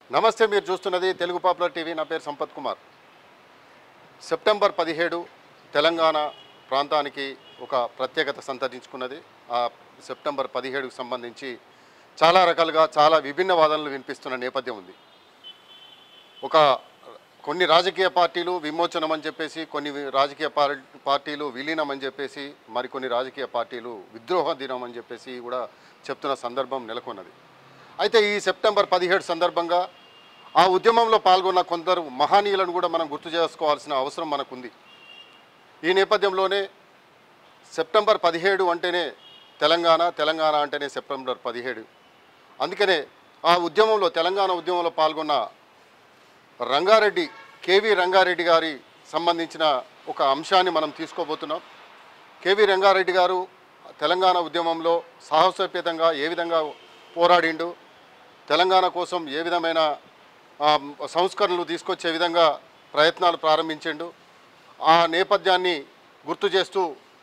నమస్తే మీరు చూస్తున్నది తెలుగు పాపులర్ టీవీ నా పేరు సంపత్ కుమార్ సెప్టెంబర్ పదిహేడు తెలంగాణ ప్రాంతానికి ఒక ప్రత్యేకత సంతరించుకున్నది ఆ సెప్టెంబర్ పదిహేడుకు సంబంధించి చాలా రకాలుగా చాలా విభిన్న వాదనలు వినిపిస్తున్న నేపథ్యం ఉంది ఒక కొన్ని రాజకీయ పార్టీలు విమోచనం అని చెప్పేసి కొన్ని వి- రాజకీయ పార్- పార్టీలు విలీనం అని చెప్పేసి మరికొన్ని రాజకీయ పార్టీలు విద్రోహ దినం అని చెప్పేసి కూడా చెప్తున్న సందర్భం నెలకొన్నది అయితే ఈ సెప్టెంబర్ పదిహేడు సందర్భంగా ఆ ఉద్యమంలో పాల్గొన్న కొందరు మహనీయులను కూడా మనం గుర్తు చేసుకోవాల్సిన అవసరం మనకుంది ఈ నేపథ్యంలోనే సెప్టెంబర్ పదిహేడు అంటేనే తెలంగాణ తెలంగాణ అంటేనే సెప్టెంబర్ పదిహేడు అందుకనే ఆ ఉద్యమంలో తెలంగాణ ఉద్యమంలో పాల్గొన్న రంగారెడ్డి కేవి రంగారెడ్డి గారి సంబంధించిన ఒక అంశాన్ని మనం తీసుకోబోతున్నాం కేవి రంగారెడ్డి గారు తెలంగాణ ఉద్యమంలో సాహసోపేతంగా ఏ విధంగా పోరాడిండు తెలంగాణ కోసం ఏ విధమైన ఆ, సంస్కరణలు తీసుకొచ్చే విధంగా ప్రయత్నాలు ప్రారంభించిండు ఆ నేపథ్యాన్ని గుర్తు చేస్తూ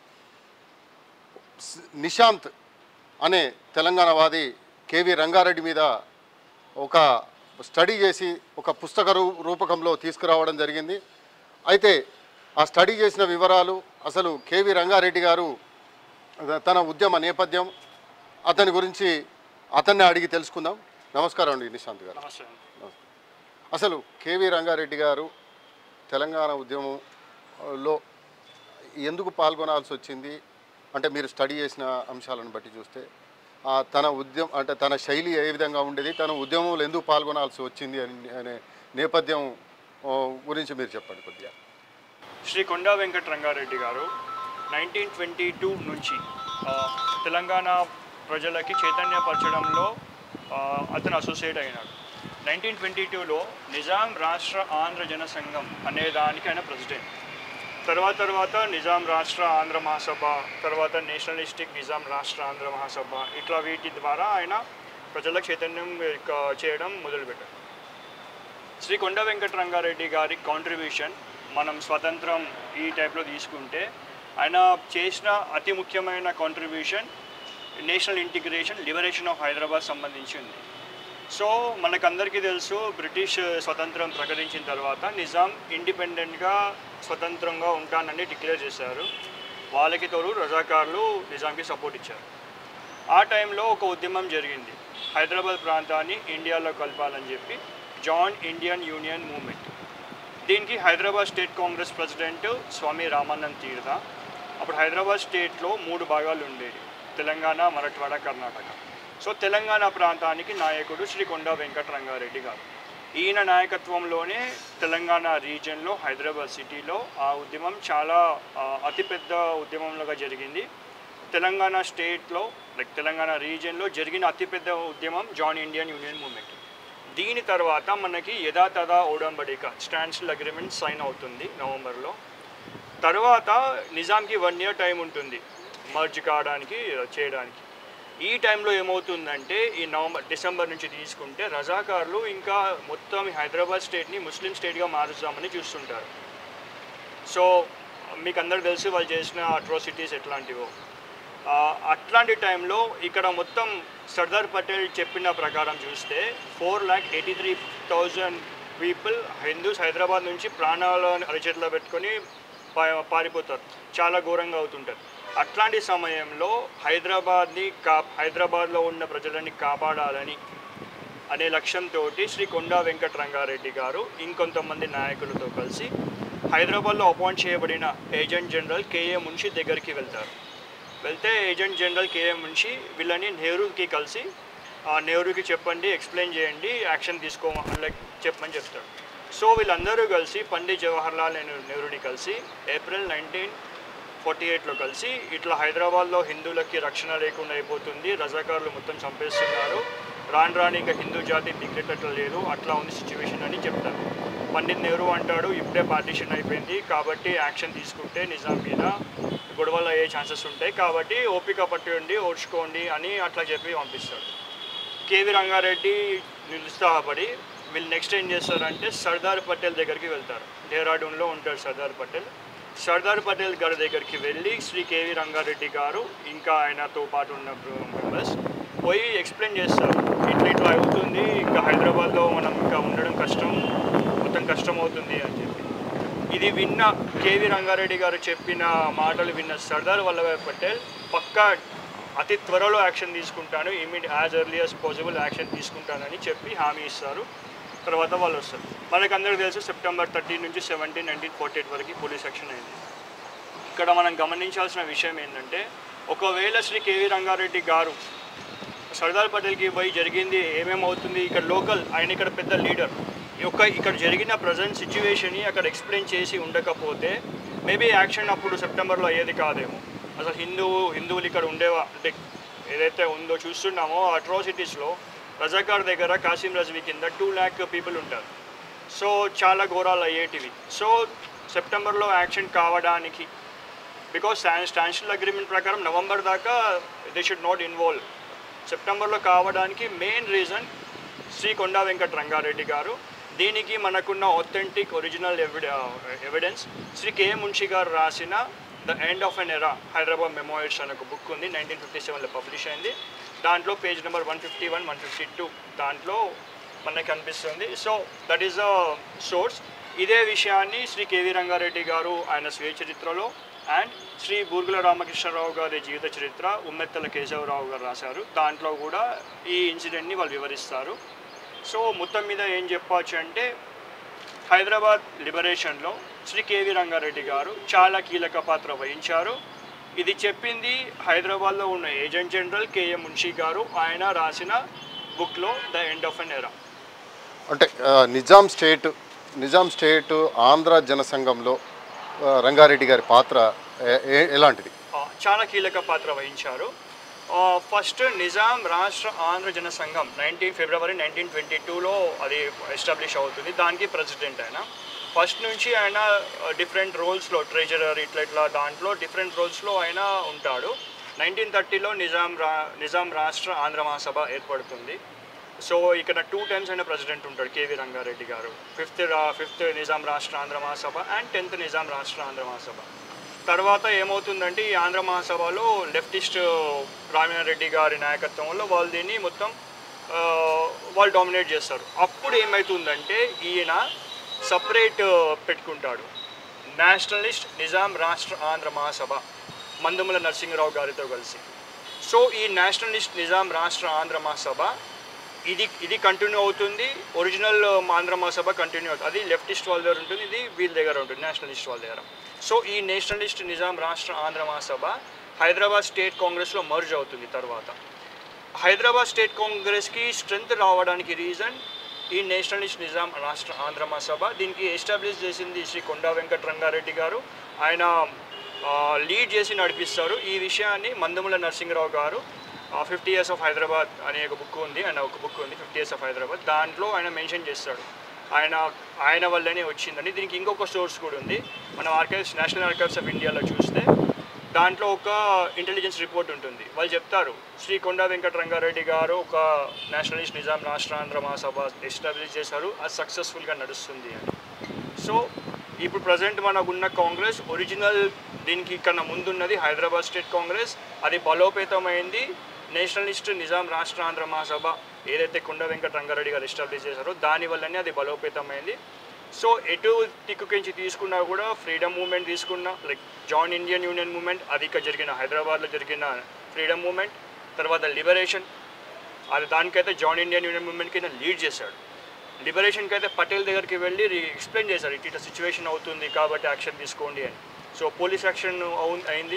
స్- నిశాంత్ అనే తెలంగాణవాది కేవి రంగారెడ్డి మీద ఒక స్టడీ చేసి ఒక పుస్తక రూ- రూపకంలో తీసుకురావడం జరిగింది అయితే ఆ స్టడీ చేసిన వివరాలు అసలు కేవి రంగారెడ్డి గారు తన ఉద్యమ నేపథ్యం అతని గురించి అతన్ని అడిగి తెలుసుకుందాం నమస్కారం అండి నిశాంత్ గారు నమస్తే అండి. అసలు కేవి రంగారెడ్డి గారు తెలంగాణ ఉద్యమంలో ఎందుకు పాల్గొనాల్సి వచ్చింది అంటే మీరు స్టడీ చేసిన అంశాలను బట్టి చూస్తే ఆ తన ఉద్యమం అంటే తన శైలి ఏ విధంగా ఉండేది తన ఉద్యమంలో ఎందుకు పాల్గొనాల్సి వచ్చింది అని అనే నేపథ్యం ఆ, గురించి మీరు చెప్పండి కొద్దిగా శ్రీ కొండా వెంకట రంగారెడ్డి గారు నైన్టీన్ ట్వంటీ టూ నుంచి ఆ, తెలంగాణ ప్రజలకి చైతన్యపరచడంలో ఆ, అతను అసోసియేట్ అయినాడు నైన్టీన్ ట్వంటీ టూలో నిజాం రాష్ట్ర ఆంధ్ర జన సంఘం అనే దానికి ఆయన ప్రెసిడెంట్ తర్వాత తర్వాత నిజాం రాష్ట్ర ఆంధ్ర మహాసభ తర్వాత నేషనలిస్టిక్ నిజాం రాష్ట్ర ఆంధ్ర మహాసభ ఇట్లా వీటి ద్వారా ఆయన ప్రజలకు చైతన్యం ఇక చేయడం మొదలుపెట్టారు శ్రీ కొండ వెంకట రంగారెడ్డి గారి కాంట్రిబ్యూషన్ మనం స్వతంత్రం ఈ టైప్లో తీసుకుంటే ఆయన చేసిన అతి ముఖ్యమైన contribution national integration liberation of Hyderabad సంబంధించి ఉంది సో మనకందరికీ తెలుసు బ్రిటిష్ స్వతంత్రం ప్రకటించిన తర్వాత నిజాం ఇండిపెండెంట్గా స్వతంత్రంగా ఉంటానని డిక్లేర్ చేశారు వాళ్ళకి తోడు రజాకారులు నిజాంకి సపోర్ట్ ఇచ్చారు ఆ టైంలో ఒక ఉద్యమం జరిగింది హైదరాబాద్ ప్రాంతాన్ని ఇండియాలో కలపాలని చెప్పి జాన్ ఇండియన్ యూనియన్ మూవ్మెంట్ దీనికి హైదరాబాద్ స్టేట్ కాంగ్రెస్ ప్రెసిడెంట్ స్వామి రామానంద్ తీర్థ అప్పుడు హైదరాబాద్ స్టేట్లో మూడు భాగాలు ఉండేవి తెలంగాణ మరాఠవాడ కర్ణాటక సో తెలంగాణ ప్రాంతానికి నాయకుడు శ్రీ కొండా వెంకట రంగారెడ్డి గారు ఈయన నాయకత్వంలోనే తెలంగాణ రీజియన్లో హైదరాబాద్ సిటీలో ఆ ఉద్యమం చాలా ఆ, అతిపెద్ద ఉద్యమంలోగా జరిగింది తెలంగాణ స్టేట్లో లైక్ తెలంగాణ రీజియన్లో జరిగిన అతిపెద్ద ఉద్యమం జాన్ ఇండియన్ యూనియన్ మూవ్మెంట్ దీని తర్వాత మనకి యథాతథ ఓడంబడిక స్టాన్సిల్ అగ్రిమెంట్ సైన్ అవుతుంది నవంబర్లో తర్వాత నిజాంకి వన్ ఇయర్ టైం ఉంటుంది మర్జ్ కావడానికి చేయడానికి ఈ టైంలో ఏమవుతుందంటే ఈ నవంబర్ డిసెంబర్ నుంచి తీసుకుంటే రజాకారులు ఇంకా మొత్తం ఈ హైదరాబాద్ స్టేట్ని ముస్లిం స్టేట్గా మారుస్తామని చూస్తుంటారు సో మీకు అందరికి తెలుసు వాళ్ళు చేసిన అట్రాసిటీస్ ఎట్లాంటివో ఆ, అట్లాంటి టైంలో ఇక్కడ మొత్తం సర్దార్ పటేల్ చెప్పిన ప్రకారం చూస్తే four lakh eighty three thousand people Hindus Hyderabad నుంచి ప్రాణాలను అరిచేతిలో పెట్టుకొని పా- పారిపోతారు చాలా ఘోరంగా అవుతుంటారు అట్లాంటి సమయంలో హైదరాబాద్ని కా హైదరాబాద్లో ఉన్న ప్రజలని కాపాడాలని అనే లక్ష్యంతో శ్రీ కొండా వెంకట రంగారెడ్డి గారు ఇంకొంతమంది నాయకులతో కలిసి హైదరాబాద్లో అపాయింట్ చేయబడిన ఏజెంట్ జనరల్ కేఏ మున్షి దగ్గరికి వెళ్తారు వెళ్తే ఏజెంట్ జనరల్ కేఏ మున్షి వీళ్ళని నెహ్రూకి కలిసి ఆ నెహ్రూకి చెప్పండి ఎక్స్ప్లెయిన్ చేయండి యాక్షన్ తీసుకో లైక్ చెప్పమని చెప్తాడు సో వీళ్ళందరూ కలిసి పండిత్ జవహర్లాల్ నెహ్రూ నెహ్రూని కలిసి ఏప్రిల్ నైన్టీన్ ఫార్టీ ఎయిట్లో కలిసి ఇట్లా హైదరాబాద్లో హిందువులకి రక్షణ లేకుండా అయిపోతుంది రజాకారులు మొత్తం చంపేస్తున్నారు రాను రాని ఇంకా హిందూ జాతి దిగ్గేటట్లు లేదు అట్లా ఉంది సిచ్యువేషన్ అని చెప్తారు పండిత్ నెహ్రూ అంటాడు ఇప్పుడే పార్టీషన్ అయిపోయింది కాబట్టి యాక్షన్ తీసుకుంటే నిజాం మీద గొడవలు అయ్యే ఛాన్సెస్ ఉంటాయి కాబట్టి ఓపిక పట్టి ఉండి ఓడ్చుకోండి అని అట్లా చెప్పి పంపిస్తాడు కేవి రంగారెడ్డి నిరుత్సాహపడి వీళ్ళు నెక్స్ట్ ఏం చేస్తారంటే సర్దార్ పటేల్ దగ్గరికి వెళ్తారు డెహ్రాడూన్లో ఉంటాడు సర్దార్ పటేల్ సర్దార్ పటేల్ గారి దగ్గరికి వెళ్ళి శ్రీ కేవి రంగారెడ్డి గారు ఇంకా ఆయనతో పాటు ఉన్న మెంబర్స్ పోయి ఎక్స్ప్లెయిన్ చేస్తారు ఇట్లా ఇట్లా అవుతుంది ఇంకా హైదరాబాద్లో మనం ఇంకా ఇది విన్న కేవీ రంగారెడ్డి గారు చెప్పిన మాటలు విన్న సర్దార్ వల్లభాయ్ పటేల్ పక్కా అతి త్వరలో యాక్షన్ తీసుకుంటాను ఇమీడి as early as possible action తీసుకుంటానని చెప్పి హామీ ఇస్తారు తర్వాత వాళ్ళు వస్తారు మనకు అందరికీ తెలుసు సెప్టెంబర్ థర్టీన్ నుంచి సెవెంటీన్ నైన్టీన్ ఫార్టీ ఎయిట్ వరకు పోలీస్ యాక్షన్ అయింది ఇక్కడ మనం గమనించాల్సిన విషయం ఏంటంటే ఒకవేళ శ్రీ కేవీ రంగారెడ్డి గారు సర్దార్ పటేల్కి పోయి జరిగింది ఏమేమవుతుంది ఇక్కడ లోకల్ ఆయన ఇక్కడ పెద్ద లీడర్ ఒక ఇక్కడ జరిగిన ప్రజెంట్ సిచ్యువేషన్ని అక్కడ ఎక్స్ప్లెయిన్ చేసి ఉండకపోతే మేబీ యాక్షన్ అప్పుడు సెప్టెంబర్లో అయ్యేది కాదేమో అసలు హిందువు హిందువులు ఇక్కడ ఉండేవా అంటే ఏదైతే ఉందో చూస్తున్నామో అట్రాసిటీస్లో రజాకార్ దగ్గర కాసిం రజ్వీ కింద టూ ల్యాక్ పీపుల్ ఉంటారు సో చాలా ఘోరాలు అయ్యేటివి సో సెప్టెంబర్లో యాక్షన్ కావడానికి బికాస్ స్టాన్షియల్ అగ్రిమెంట్ ప్రకారం నవంబర్ దాకా దే షుడ్ నాట్ ఇన్వాల్వ్ సెప్టెంబర్లో కావడానికి మెయిన్ రీజన్ శ్రీ కొండా వెంకట రంగారెడ్డి గారు దీనికి మనకున్న authentic original evidence Shri K Munshi garu రాసిన ద ఎండ్ ఆఫ్ అన్ ఎరా హైదరాబాద్ మెమోయిడ్స్ అనే ఒక బుక్ ఉంది నైన్టీన్ ఫిఫ్టీ సెవెన్లో పబ్లిష్ అయింది దాంట్లో page number one fifty one one fifty two దాంట్లో మనకి కనిపిస్తుంది so that is the source ఇదే విషయాన్ని శ్రీ కేవీ రంగారెడ్డి గారు ఆయన స్వీయ చరిత్రలో అండ్ శ్రీ బూర్గుల రామకృష్ణరావు గారి జీవిత చరిత్ర ఉమ్మెత్తల కేశవరావు గారు రాశారు దాంట్లో కూడా ఈ ఇన్సిడెంట్ని వాళ్ళు వివరిస్తారు సో మొత్తం మీద ఏం చెప్పవచ్చు అంటే హైదరాబాద్ లిబరేషన్లో శ్రీ కేవీ రంగారెడ్డి గారు చాలా కీలక పాత్ర వహించారు ఇది చెప్పింది హైదరాబాద్లో ఉన్న ఏజెంట్ జనరల్ కేఎం మున్షి గారు ఆయన రాసిన బుక్లో the end of an era అంటే ఆ, నిజాం స్టేట్ నిజాం స్టేట్ ఆంధ్ర జనసంఘంలో ఆ, రంగారెడ్డి గారి పాత్ర ఏ- ఏ- ఎలాంటిది ఆ, చాలా కీలక పాత్ర వహించారు ఫస్ట్ నిజాం రాష్ట్ర ఆంధ్ర జన సంఘం నైన్టీన్ ఫిబ్రవరి నైన్టీన్ ట్వంటీ టూలో అది ఎస్టాబ్లిష్ అవుతుంది దానికి ప్రెసిడెంట్ ఆయన ఫస్ట్ నుంచి ఆయన డిఫరెంట్ రోల్స్లో ట్రెజరర్ ఇట్లా ఇట్లా దాంట్లో డిఫరెంట్ రోల్స్లో ఆయన ఉంటాడు నైన్టీన్ థర్టీలో నిజాం రా నిజాం రాష్ట్ర ఆంధ్ర మహాసభ ఏర్పడుతుంది సో ఇక్కడ టూ టైమ్స్ అయిన ప్రెసిడెంట్ ఉంటాడు KV Rangareddy garu fifth fifth Nizam Rashtra Andhra Mahasabha and tenth Nizam Rashtra Andhra మహాసభ తర్వాత ఏమవుతుందంటే ఈ ఆంధ్ర మహాసభలో లెఫ్టిస్ట్ రామినాథ్ రెడ్డి గారి నాయకత్వంలో వాళ్ళు దీన్ని మొత్తం ఆ, వాళ్ళు డామినేట్ చేస్తారు అప్పుడు ఏమవుతుందంటే ఈయన సపరేట్ పెట్టుకుంటాడు నేషనలిస్ట్ నిజాం రాష్ట్ర ఆంధ్ర మహాసభ మందముల నరసింహరావు గారితో కలిసి సో ఈ నేషనలిస్ట్ నిజాం రాష్ట్ర ఆంధ్ర మహాసభ ఇది ఇది కంటిన్యూ అవుతుంది ఒరిజినల్ ఆంధ్ర మహాసభ కంటిన్యూ అవుతుంది అది లెఫ్టిస్ట్ వాళ్ళ దగ్గర ఉంటుంది ఇది వీళ్ళ దగ్గర ఉంటుంది నేషనలిస్ట్ వాళ్ళ దగ్గర సో ఈ నేషనలిస్ట్ నిజాం రాష్ట్ర ఆంధ్ర మహాసభ హైదరాబాద్ స్టేట్ కాంగ్రెస్లో మర్జ్ అవుతుంది తర్వాత హైదరాబాద్ స్టేట్ కాంగ్రెస్కి స్ట్రెంగ్త్ రావడానికి రీజన్ ఈ నేషనలిస్ట్ నిజాం రాష్ట్ర ఆంధ్ర మహాసభ దీనికి ఎస్టాబ్లిష్ చేసింది శ్రీ కొండా వెంకట రంగారెడ్డి గారు ఆయన లీడ్ చేసి నడిపిస్తారు ఈ విషయాన్ని మందముల నరసింహరావు గారు ఫిఫ్టీ ఇయర్స్ ఆఫ్ హైదరాబాద్ అనే ఒక బుక్ ఉంది ఆయన ఒక బుక్ ఉంది ఫిఫ్టీ ఇయర్స్ ఆఫ్ హైదరాబాద్ దాంట్లో ఆయన మెన్షన్ చేస్తాడు ఆయన ఆయన వల్లనే వచ్చిందని దీనికి ఇంకొక సోర్స్ కూడా ఉంది మనం ఆర్కైవ్స్ నేషనల్ ఆర్కైవ్స్ ఆఫ్ ఇండియాలో చూస్తే దాంట్లో ఒక ఇంటెలిజెన్స్ రిపోర్ట్ ఉంటుంది వాళ్ళు చెప్తారు శ్రీ కొండా వెంకట రంగారెడ్డి గారు ఒక నేషనలిస్ట్ నిజాం రాష్ట్ర ఆంధ్ర మహాసభ ఎస్టాబ్లిష్ చేశారు అది సక్సెస్ఫుల్గా నడుస్తుంది అని సో ఇప్పుడు ప్రజెంట్ మనకున్న కాంగ్రెస్ ఒరిజినల్ దీనికి కన్నా ముందున్నది హైదరాబాద్ స్టేట్ కాంగ్రెస్ అది బలోపేతమైంది నేషనలిస్ట్ నిజాం రాష్ట్ర ఆంధ్ర మహాసభ ఏదైతే కొండ వెంకట రంగారెడ్డి గారు ఎస్టాబ్లిష్ చేశారో దాని వల్లనే అది బలోపేతమైంది సో ఎటు దిక్కుకించి తీసుకున్నా కూడా ఫ్రీడమ్ మూమెంట్ తీసుకున్నా లైక్ జాన్ ఇండియన్ యూనియన్ మూమెంట్ అది ఇక్కడ జరిగిన హైదరాబాద్లో జరిగిన ఫ్రీడమ్ మూమెంట్ తర్వాత లిబరేషన్ అది దానికైతే జాన్ ఇండియన్ యూనియన్ మూమెంట్కి ఆయన లీడ్ చేశాడు లిబరేషన్కి అయితే పటేల్ దగ్గరికి వెళ్ళి ఎక్స్ప్లెయిన్ చేశారు ఇట్లా సిచ్యువేషన్ అవుతుంది కాబట్టి యాక్షన్ తీసుకోండి అని సో పోలీస్ యాక్షన్ అవు- అయింది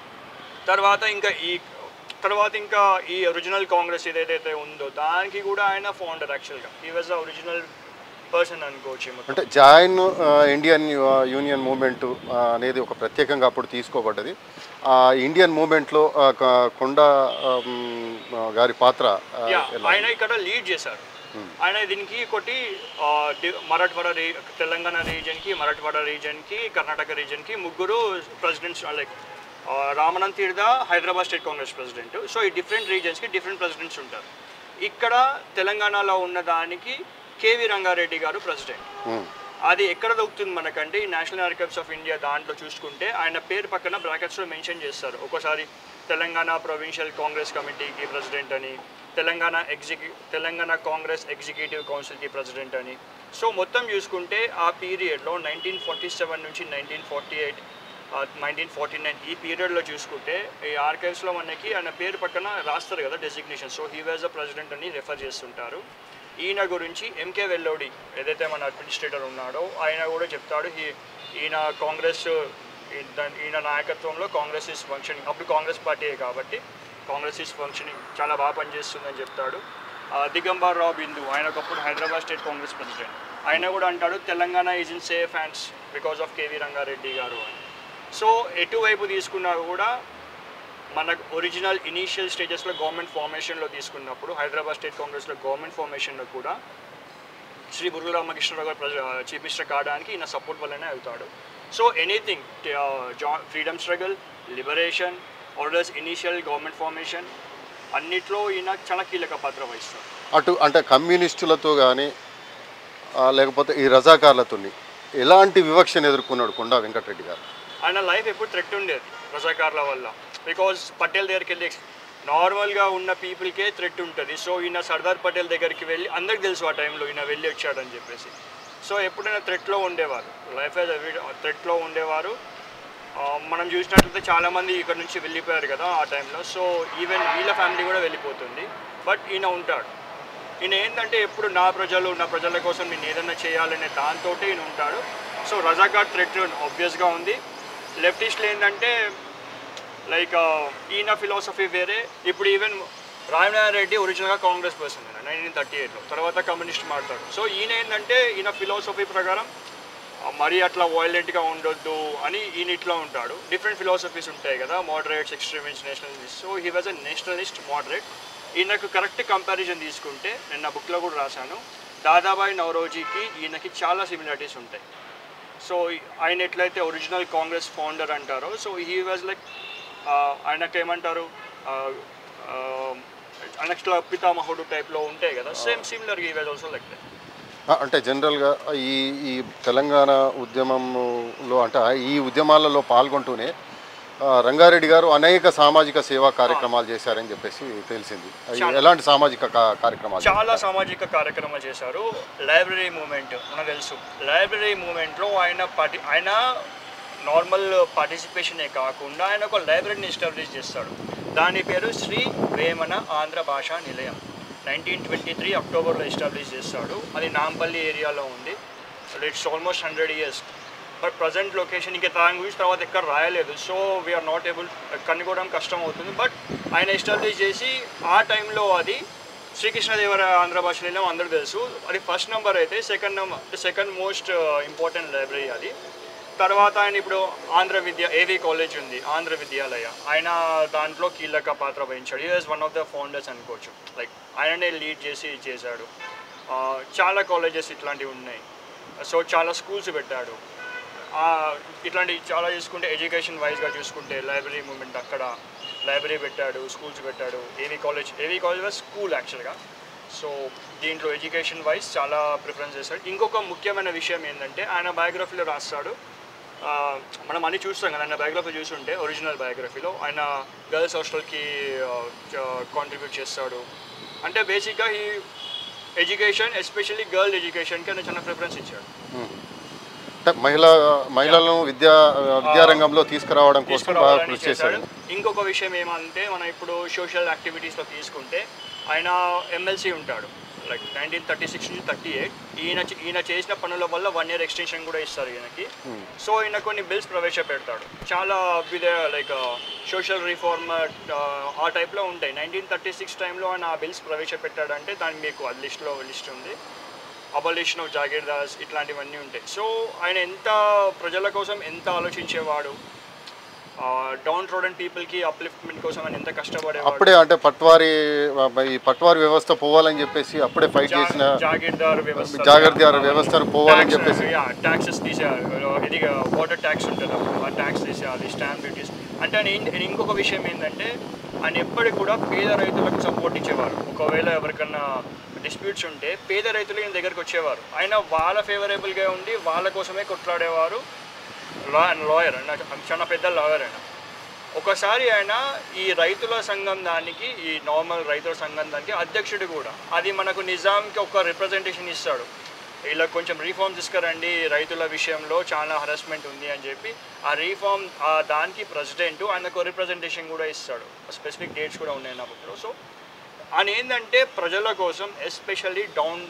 తర్వాత ఇంకా ఈ తర్వాత ఇంకా ఈ ఒరిజినల్ కాంగ్రెస్ ఏదైతే ఉందో దానికి కూడా ఆయన ఫౌండర్ యాక్చువల్గా ఈ వాజ్ ద ఒరిజినల్ పర్సన్ అనుకోవచ్చు మొత్తం అంటే జాయిన్ ఆ, ఇండియన్ యు- యూనియన్ మూమెంట్ ఆ, అనేది ఒక ప్రత్యేకంగా అప్పుడు తీసుకోబడ్డది ఆ ఇండియన్ మూమెంట్లో ఆ, క- కొండ ఆమ్, ఆ, గారి పాత్ర ఆ, యా ఎలా? ఆయన ఇక్కడ లీడ్ చేశారు ఆయన దీనికి ఒకటి ఆ, డి- మరాఠవాడ రీ తెలంగాణ రీజన్కి మరాఠవాడ రీజన్కి కర్ణాటక రీజన్కి ముగ్గురు presidents like Ramanand Tirtha Hyderabad state Congress president so ఈ డిఫరెంట్ రీజన్స్కి డిఫరెంట్ ప్రెసిడెంట్స్ ఉంటారు ఇక్కడ తెలంగాణలో ఉన్న దానికి కేవీ రంగారెడ్డి గారు ప్రెసిడెంట్ ఉమ్, అది ఎక్కడ దొరుకుతుంది మనకంటే ఈ నేషనల్ ఆర్కైవ్స్ ఆఫ్ ఇండియా దాంట్లో చూసుకుంటే ఆయన పేరు పక్కన బ్రాకెట్స్లో మెన్షన్ చేస్తారు ఒకసారి తెలంగాణ ప్రొవిన్షియల్ కాంగ్రెస్ కమిటీకి ప్రెసిడెంట్ అని తెలంగాణ ఎగ్జిక్యూ తెలంగాణ కాంగ్రెస్ ఎగ్జిక్యూటివ్ కౌన్సిల్కి ప్రెసిడెంట్ అని సో మొత్తం చూసుకుంటే ఆ పీరియడ్లో నైన్టీన్ ఫార్టీ సెవెన్ నుంచి nineteen forty eight nineteen forty nine ఈ పీరియడ్లో చూసుకుంటే ఈ ఆర్కైవ్స్లో మనకి ఆయన పేరు పక్కన రాస్తారు కదా designation so he was a president అని రెఫర్ చేస్తుంటారు ఈయన గురించి ఎంకే వెల్లోడి ఏదైతే మన అడ్మినిస్ట్రేటర్ ఉన్నాడో ఆయన కూడా చెప్తాడు ఈ ఈయన కాంగ్రెస్ ఈ- దాని- ఈయన నాయకత్వంలో కాంగ్రెస్ ఈస్ ఫంక్షనింగ్ అప్పుడు కాంగ్రెస్ పార్టీయే కాబట్టి కాంగ్రెస్ ఈస్ ఫంక్షనింగ్ చాలా బాగా పనిచేస్తుందని చెప్తాడు ఆ, దిగంబర్ రావు బిందు ఆయన ఒకప్పుడు హైదరాబాద్ స్టేట్ కాంగ్రెస్ ప్రెసిడెంట్ ఆయన కూడా అంటాడు Telangana is in safe hands because of KV Rangareddy garu అని సో ఎటువైపు తీసుకున్నా కూడా మన ఒరిజినల్ ఇనీషియల్ స్టేజెస్లో గవర్నమెంట్ ఫార్మేషన్లో తీసుకున్నప్పుడు హైదరాబాద్ స్టేట్ కాంగ్రెస్లో గవర్నమెంట్ ఫార్మేషన్లో కూడా శ్రీ బుర్రు రామకృష్ణరావు గారు ప్రజ- చీఫ్ మినిస్టర్ కావడానికి ఈయన సపోర్ట్ వల్లనే అవుతాడు సో ఎనీథింగ్ జా freedom struggle liberation orders initial government formation అన్నిట్లో ఈయన చాలా కీలక పాత్ర వహిస్తాడు అటు అంటే కమ్యూనిస్టులతో కానీ లేకపోతే ఈ రజాకార్లతో ఎలాంటి వివక్షను ఎదుర్కొన్నాడు కొండా వెంకటరెడ్డి గారు ఆయన లైఫ్ ఎప్పుడు థ్రెట్ ఉండేది రజాకార్ల వల్ల బికాజ్ పటేల్ దగ్గరికి వెళ్ళి నార్మల్గా ఉన్న పీపుల్కే థ్రెట్ ఉంటుంది సో ఈయన సర్దార్ పటేల్ దగ్గరికి వెళ్ళి అందరికి తెలుసు ఆ టైంలో ఈయన వెళ్ళి వచ్చాడని చెప్పేసి సో ఎప్పుడైనా థ్రెట్లో ఉండేవారు లైఫ్ థ్రెట్లో ఉండేవారు ఆ, మనం చూసినట్లయితే చాలామంది ఇక్కడ నుంచి వెళ్ళిపోయారు కదా ఆ టైంలో సో ఈవెన్ వీళ్ళ ఫ్యామిలీ కూడా వెళ్ళిపోతుంది బట్ ఈయన ఉంటాడు ఈయన ఏంటంటే ఎప్పుడు నా ప్రజలు నా ప్రజల కోసం నేను ఏదైనా చేయాలనే దాంతో ఈయన ఉంటాడు సో రజాకార్ థ్రెట్ ఆబ్వియస్గా ఉంది లెఫ్టిస్ట్లు ఏంటంటే లైక్ ఈయన ఫిలాసఫీ వేరే ఇప్పుడు ఈవెన్ రామనారాయణ రెడ్డి ఒరిజినల్గా కాంగ్రెస్ పర్సన్ నైన్టీన్ థర్టీ ఎయిట్లో తర్వాత కమ్యూనిస్ట్ మాట్లాడు సో ఈయన ఏంటంటే ఈయన ఫిలాసఫీ ప్రకారం ఆ, మరీ అట్లా వైలెంట్గా ఉండొద్దు అని ఈయన ఇట్లా ఉంటాడు డిఫరెంట్ ఫిలాసఫీస్ ఉంటాయి కదా moderates extremist nationalist so he was a nationalist moderate ఈయనకు కరెక్ట్ కంపారిజన్ తీసుకుంటే నేను నా బుక్లో కూడా రాశాను దాదాబాయి నవరోజీకి ఈయనకి చాలా సిమిలారిటీస్ ఉంటాయి సో ఆయన ఎట్లయితే ఒరిజినల్ కాంగ్రెస్ ఫౌండర్ అంటారో సో హీ వాజ్ లైక్ ఆయనకు ఏమంటారు అనక్స్ట్లా పితామహుడు టైప్లో ఉంటాయి కదా same similar he was also like that ఆ, అంటే జనరల్గా ఈ ఈ తెలంగాణ ఉద్యమంలో అంటే ఈ ఉద్యమాలలో పాల్గొంటూనే ఆ, రంగారెడ్డి గారు అనేక సామాజిక సేవా కార్యక్రమాలు చేశారని చెప్పేసి తెలిసింది అవి ఎలాంటి సామాజిక కా- కార్యక్రమాలు చాలా సామాజిక కార్యక్రమాలు చేశారు లైబ్రరీ మూమెంట్ మనకు తెలుసు లైబ్రరీ మూమెంట్లో ఆయన పార్టి ఆయన నార్మల్ పార్టిసిపేషనే కాకుండా ఆయన ఒక లైబ్రరీని ఎస్టాబ్లిష్ చేస్తాడు దాని పేరు Shri Vemana Andhra Bhasha Nilayam nineteen twenty three అక్టోబర్లో ఎస్టాబ్లిష్ చేస్తాడు అది నాంపల్లి ఏరియాలో ఉంది it's almost hundred years but present location ఇంకా దాని గురించి తర్వాత ఎక్కడ రాయలేదు సో వీఆర్ నాట్ ఏబుల్ కనుక్కోవడం కష్టం అవుతుంది బట్ ఆయన ఎస్టాబ్లిష్ చేసి ఆ టైంలో అది శ్రీకృష్ణదేవర ఆంధ్ర భాష నిలయం అందరూ తెలుసు అది ఫస్ట్ నెంబర్ అయితే second number second most important library అది తర్వాత ఆయన ఇప్పుడు ఆంధ్ర విద్య ఏవి కాలేజ్ ఉంది ఆంధ్ర విద్యాలయ ఆయన దాంట్లో కీలక పాత్ర వహించాడు is one of the founders అనుకోవచ్చు లైక్ ఆయననే లీడ్ చేసి చేశాడు ఆ, చాలా కాలేజెస్ ఇట్లాంటివి ఉన్నాయి సో చాలా స్కూల్స్ పెట్టాడు ఆ, ఇట్లాంటివి చాలా చూసుకుంటే ఎడ్యుకేషన్ వైజ్గా చూసుకుంటే లైబ్రరీ మూమెంట్ అక్కడ లైబ్రరీ పెట్టాడు స్కూల్స్ పెట్టాడు ఏవి కాలేజ్ ఏవి కాలేజ్ వాజ్ స్కూల్ యాక్చువల్గా సో దీంట్లో ఎడ్యుకేషన్ వైజ్ చాలా ప్రిఫరెన్స్ చేస్తాడు ఇంకొక ముఖ్యమైన విషయం ఏంటంటే ఆయన బయోగ్రఫీలో రాస్తాడు ఆ, మనం అన్ని చూస్తాం కదా ఆయన బయోగ్రఫీ చూస్తుంటే ఒరిజినల్ బయోగ్రఫీలో ఆయన గర్ల్స్ హాస్టల్కి కాంట్రిబ్యూట్ చేస్తాడు అంటే బేసిక్గా ఈ ఎడ్యుకేషన్ ఎస్పెషల్లీ గర్ల్ ఎడ్యుకేషన్కి ఆయన చాలా ప్రిఫరెన్స్ ఇచ్చాడు అంటే మహిళా మహిళలను విద్యా విద్యారంగంలో తీసుకురావడం కోసం బాగా తీసుకురావాలని కృషి చేశాడు చేశాడు ఇంకొక విషయం ఏమంటే మనం ఇప్పుడు సోషల్ యాక్టివిటీస్లో తీసుకుంటే ఆయన ఎమ్మెల్సీ ఉంటాడు లైక్ నైన్టీన్ థర్టీ సిక్స్ నుంచి థర్టీ ఎయిట్ ఈయన చే- ఈయన చేసిన పనుల వల్ల వన్ ఇయర్ ఎక్స్టెన్షన్ కూడా ఇస్తారు ఈయనకి సో ఈయన కొన్ని బిల్స్ ప్రవేశపెడతాడు చాలా లైక్ సోషల్ రిఫార్మ్ ఆ టైప్లో ఉంటాయి నైన్టీన్ థర్టీ సిక్స్ టైంలో ఆయన ఆ బిల్స్ ప్రవేశపెట్టాడంటే దానికి మీకు అది లిస్ట్లో లిస్ట్ ఉంది అబలిషన్ ఆఫ్ జాగీర్దాస్ ఇట్లాంటివన్నీ ఉంటాయి సో ఆయన ఎంత ప్రజల కోసం ఎంత ఆలోచించేవాడు డౌన్ రోడన్ పీపుల్కి అప్లిఫ్ట్మెంట్ కోసం ఆయన ఎంత కష్టపడేవాడు అప్పుడే అంటే పట్వారి ఈ పట్వారి వ్యవస్థ పోవాలని చెప్పేసి అప్పుడే ఫైట్ చేసిన జాగీర్దార్ వ్యవస్థ జాగ్రత్త వ్యవస్థను పోవాలని చెప్పేసి ట్యాక్సెస్ తీసేయాలి ఇది వాటర్ ట్యాక్స్ ఉంటుంది అప్పుడు ఆ ట్యాక్స్ తీసేయాలి స్టాంప్ డ్యూటీస్ అంటే ఆయన ఏం- ఆయన ఇంకొక విషయం ఏంటంటే ఆయన ఎప్పటికి కూడా పేద రైతులకు సపోర్ట్ ఇచ్చేవారు ఒకవేళ ఎవరికన్నా డిస్ప్యూట్స్ ఉంటే పేద రైతులు ఈయన దగ్గరికి వచ్చేవారు ఆయన వాళ్ళ ఫేవరబుల్గా ఉండి వాళ్ళ కోసమే కొట్లాడేవారు లా లాయర్ చాలా పెద్ద లాయర్ ఆయన ఒకసారి ఆయన ఈ రైతుల సంఘం దానికి ఈ నార్మల్ రైతుల సంఘం దానికి అధ్యక్షుడు కూడా అది మనకు నిజాంకి ఒక రిప్రజెంటేషన్ ఇస్తాడు ఇలా కొంచెం రీఫార్మ్ తీసుకురండి రైతుల విషయంలో చాలా హరాస్మెంట్ ఉంది అని చెప్పి ఆ రీఫార్మ్ ఆ దానికి ప్రెసిడెంట్ ఆయనకు రిప్రజెంటేషన్ కూడా ఇస్తాడు స్పెసిఫిక్ డేట్స్ కూడా ఉన్నాయి నా బుక్లో సో ఆయన ఏంటంటే ప్రజల కోసం especially down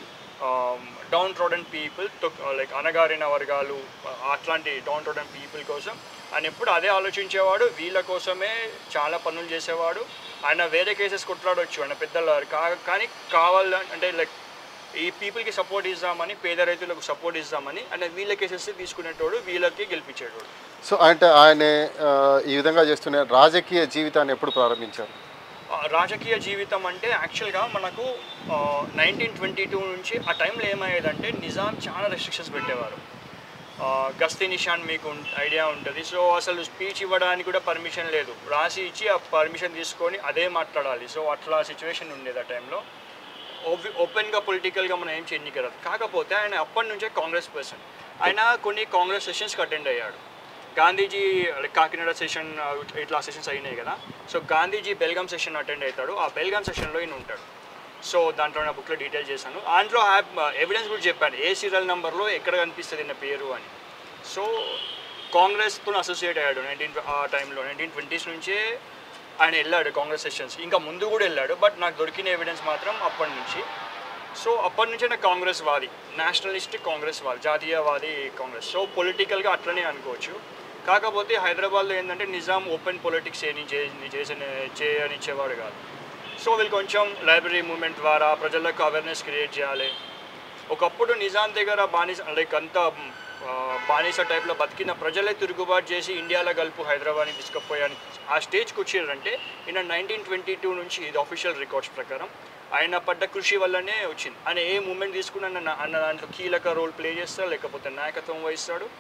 downtrodden people like అనగారిన వర్గాలు ఆ, అట్లాంటి డౌన్ ట్రోడన్ పీపుల్ కోసం ఆయన ఎప్పుడు అదే ఆలోచించేవాడు వీళ్ళ కోసమే చాలా పనులు చేసేవాడు ఆయన వేరే కేసెస్ కొట్లాడొచ్చు ఆయన పెద్దల కా కానీ కావాల అంటే లైక్ ఈ పీపుల్కి సపోర్ట్ ఇద్దామని పేద రైతులకు సపోర్ట్ ఇద్దామని ఆయన వీళ్ళ కేసెస్ తీసుకునేటోడు వీళ్ళకి గెలిపించేటోడు సో అంటే ఆయన ఆ, ఈ విధంగా చేస్తున్న రాజకీయ జీవితాన్ని ఎప్పుడు ప్రారంభించారు ఆ, రాజకీయ జీవితం అంటే యాక్చువల్గా మనకు నైన్టీన్ ట్వంటీ టూ నుంచి ఆ టైంలో ఏమయ్యేదంటే నిజాం చాలా రెస్ట్రిక్షన్స్ పెట్టేవారు ఆ, గస్తీ నిషాన్ మీకు ఐడియా ఉంటుంది సో అసలు స్పీచ్ ఇవ్వడానికి కూడా పర్మిషన్ లేదు రాసి ఇచ్చి ఆ పర్మిషన్ తీసుకొని అదే మాట్లాడాలి సో అట్లా సిచ్యువేషన్ ఉండేది ఆ టైంలో ఓపె ఓపెన్గా పొలిటికల్గా మనం ఏం చేయనీకరాదు కాకపోతే ఆయన అప్పటి నుంచే కాంగ్రెస్ పర్సన్ ఆయన కొన్ని కాంగ్రెస్ సెషన్స్కి అటెండ్ అయ్యాడు గాంధీజీ like కాకినాడ సెషన్ ఇట్లా సెషన్స్ అయినాయి కదా so Gandhiji Belgaum session attend అవుతాడు ఆ బెల్గాం సెషన్లో ఈయన ఉంటాడు సో దాంట్లో నా బుక్లో డీటెయిల్ చేశాను దాంట్లో ఎవిడెన్స్ కూడా చెప్పాను ఏ సీరియల్ నెంబర్లో ఎక్కడ కనిపిస్తుంది నా పేరు అని సో కాంగ్రెస్తో అసోసియేట్ అయ్యాడు నైన్టీన్ ఆ టైంలో నైన్టీన్ ట్వంటీస్ నుంచే ఆయన వెళ్ళాడు కాంగ్రెస్ సెషన్స్ ఇంకా ముందు కూడా వెళ్ళాడు బట్ నాకు దొరికిన ఎవిడెన్స్ మాత్రం అప్పటి నుంచి సో అప్పటి నుంచే నాకు కాంగ్రెస్ వాది నేషనలిస్ట్ కాంగ్రెస్ వాది జాతీయవాది కాంగ్రెస్ సో పొలిటికల్గా అట్లనే అనుకోవచ్చు కాకపోతే హైదరాబాద్లో ఏంటంటే నిజాం ఓపెన్ పొలిటిక్స్ ఏని చేసిన చేయనిచ్చేవాడు కాదు సో వీళ్ళు కొంచెం లైబ్రరీ మూవ్మెంట్ ద్వారా ప్రజలకు అవేర్నెస్ క్రియేట్ చేయాలి ఒకప్పుడు నిజాం దగ్గర బానిస లైక్ అంత ఆ, బానిస టైప్లో బతికిన ప్రజలే తిరుగుబాటు చేసి ఇండియాలో గల్పు హైదరాబాద్ని తీసుకుపోయాని ఆ స్టేజ్కి వచ్చారంటే ఈయన నైన్టీన్ ట్వంటీ టూ నుంచి ఇది అఫీషియల్ రికార్డ్స్ ప్రకారం ఆయన పడ్డ కృషి వల్లనే వచ్చింది ఆయన ఏ మూమెంట్ తీసుకున్నా అన్న అన్న దాంట్లో కీలక రోల్ ప్లే చేస్తాడు లేకపోతే నాయకత్వం వహిస్తాడు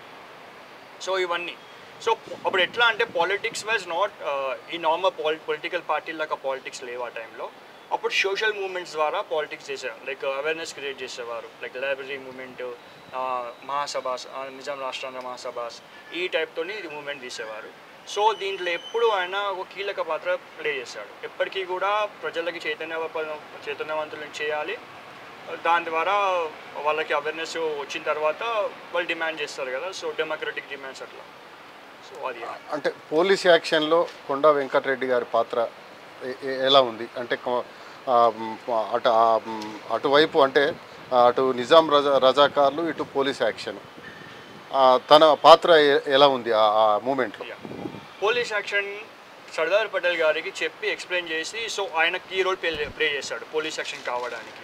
సో ఇవన్నీ సో అప్పుడు ఎట్లా అంటే పాలిటిక్స్ వాజ్ నాట్ ఈ నార్మల్ పాలి పొలిటికల్ పార్టీ లాగా పాలిటిక్స్ లేవు ఆ టైంలో అప్పుడు సోషల్ మూమెంట్స్ ద్వారా పాలిటిక్స్ చేసేవారు లైక్ అవేర్నెస్ క్రియేట్ చేసేవారు లైక్ లైబ్రరీ మూమెంట్ మహాసభాస్ ఆ, నిజాం రాష్ట్రాంగ మహాసభాస్ ఈ టైప్తోని ఇది మూమెంట్ తీసేవారు సో దీంట్లో ఎప్పుడు ఆయన ఒక కీలక పాత్ర ప్లే చేశాడు ఎప్పటికీ కూడా ప్రజలకి చైతన్య చైతన్యవంతులను చేయాలి దాని ద్వారా వాళ్ళకి అవేర్నెస్ వచ్చిన తర్వాత వాళ్ళు డిమాండ్ చేస్తారు కదా సో డెమోక్రటిక్ డిమాండ్స్ అట్లా సో అది అంటే పోలీస్ యాక్షన్లో కొండా వెంకటరెడ్డి గారి పాత్ర ఎ- ఎ- ఎలా ఉంది అంటే కొ- ఆ, మ్, అటు ఆ, మ్, అటువైపు అంటే ఆ, అటు నిజాం రజా రజాకార్లు ఇటు పోలీస్ యాక్షన్ ఆ, తన పాత్ర ఎ- ఎలా ఉంది ఆ- ఆ మూమెంట్లో yeah police action Sardar Patel గారికి చెప్పి ఎక్స్ప్లెయిన్ చేసి సో ఆయన కీ రోల్ ప్లే ప్లే చేశాడు పోలీస్ యాక్షన్ కావడానికి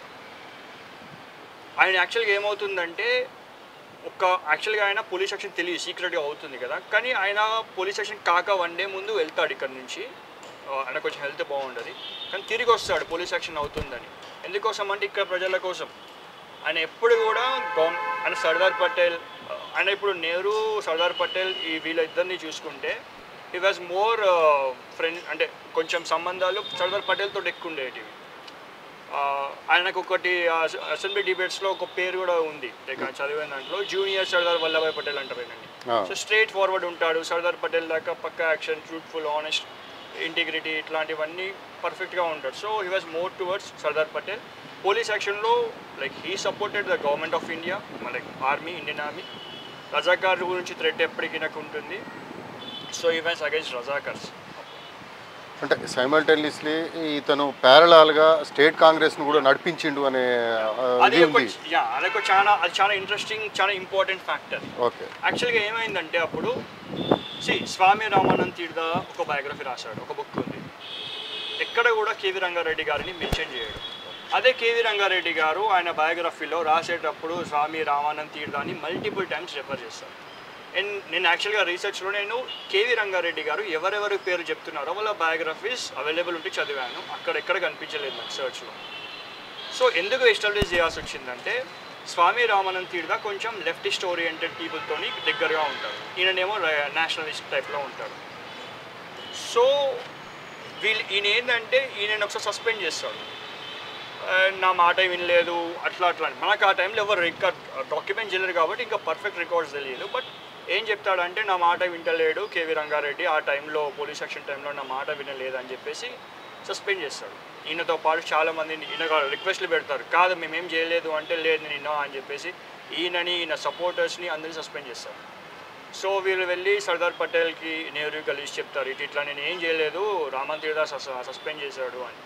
ఆయన యాక్చువల్గా ఏమవుతుందంటే ఒక యాక్చువల్గా ఆయన పోలీస్ యాక్షన్ తెలియదు సీక్రెట్గా అవుతుంది కదా కానీ ఆయన పోలీస్ యాక్షన్ కాక వన్ డే ముందు వెళ్తాడు ఇక్కడ నుంచి ఆ, ఆయన కొంచెం హెల్త్ బాగుండదు కానీ తిరిగి వస్తాడు పోలీస్ యాక్షన్ అవుతుందని ఎందుకోసం అంటే ఇక్కడ ప్రజల కోసం ఆయన ఎప్పుడు కూడా గవర్న ఆయన సర్దార్ పటేల్ ఆ, ఆయన ఇప్పుడు నెహ్రూ సర్దార్ పటేల్ ఈ వీళ్ళిద్దరిని చూసుకుంటే ఈ వాజ్ మోర్ ఫ్రెండ్ అంటే కొంచెం సంబంధాలు సర్దార్ పటేల్తో ఎక్కువ ఉండేటివి ఆ, ఆయనకు ఒకటి అసెంబ్లీ డిబేట్స్లో ఒక పేరు కూడా ఉంది లైక్ ఆ చదివిన దాంట్లో జూనియర్ సర్దార్ వల్లభాయ్ పటేల్ అంటారు ఆయనని ఆ. సో స్ట్రేట్ ఫార్వర్డ్ ఉంటాడు సర్దార్ పటేల్ దాకా పక్క యాక్షన్ ట్రూత్ఫుల్ ఆనెస్ట్ ఇంటిగ్రిటీ ఇట్లాంటివన్నీ పర్ఫెక్ట్గా ఉంటాడు so he was more towards Sardar Patel police యాక్షన్లో like he supported the government of India like army Indian army Razakar గురించి థ్రెట్ ఎప్పటికీ నాకు ఉంటుంది సో ఈ వాజ్ అగైన్స్ రజాకర్స్ అంటే సైమల్టేనియస్లీ ఇతను ప్యారలాల్గా స్టేట్ కాంగ్రెస్ను కూడా నడిపించిండు అనే ఆ, అది ఇది ఒక ఉంది యా అదొక చాలా అది చాలా ఇంట్రెస్టింగ్ చాలా ఇంపార్టెంట్ ఫ్యాక్టర్ ఓకే యాక్చువల్గా ఏమైందంటే అప్పుడు సి స్వామి రామానంద్ తీర్థ ఒక బయోగ్రఫీ రాశాడు ఒక బుక్ ఉంది ఎక్కడ కూడా కేవీ రంగారెడ్డి గారిని మెన్షన్ చేయడు అదే కేవీ రంగారెడ్డి గారు ఆయన బయోగ్రఫీలో రాసేటప్పుడు స్వామి రామానంద్ తీర్థాన్ని మల్టిపుల్ టైమ్స్ రెఫర్ చేస్తారు అండ్ నేను యాక్చువల్గా రీసెర్చ్లో నేను కేవీ రంగారెడ్డి గారు ఎవరెవరి పేరు చెప్తున్నారో వాళ్ళ బయోగ్రఫీస్ అవైలబుల్ ఉంటే చదివాను అక్కడ ఎక్కడ కనిపించలేదు నాకు సెర్చ్లో సో ఎందుకు ఎస్టాబ్లిష్ చేయాల్సి వచ్చిందంటే స్వామి రామానంద్ తీర్థ కొంచెం లెఫ్టిస్ట్ ఓరియంటెడ్ పీపుల్తోని దగ్గరగా ఉంటాడు ఈయననేమో నేషనలిస్ట్ టైప్లో ఉంటాడు సో వీళ్ళు ఈయన ఏంటంటే ఈయన ఒకసారి సస్పెండ్ చేస్తాడు ఆ, నా మాట వినలేదు అట్లా అట్లా అని మనకు ఆ టైంలో ఎవరు రికార్డ్ డాక్యుమెంట్ చేయలేరు కాబట్టి ఇంకా పర్ఫెక్ట్ రికార్డ్స్ తెలియదు బట్ ఏం చెప్తాడంటే నా మాట వింటలేడు కేవీ రంగారెడ్డి ఆ టైంలో పోలీస్ యాక్షన్ టైంలో నా మాట వినలేదు అని చెప్పేసి సస్పెండ్ చేస్తాడు ఈయనతో పాటు చాలా మందిని ఈయన రిక్వెస్ట్లు పెడతారు కాదు మేమేం చేయలేదు అంటే లేదు నేను అని చెప్పేసి ఈయనని ఈయన సపోర్టర్స్ని అందరినీ సస్పెండ్ చేస్తారు సో వీళ్ళు వెళ్ళి సర్దార్ పటేల్కి నెహ్రూ కలిసి చెప్తారు ఇటు ఇట్లా నేను ఏం చేయలేదు రామన్ తీర్థ సస్పెండ్ చేశాడు అని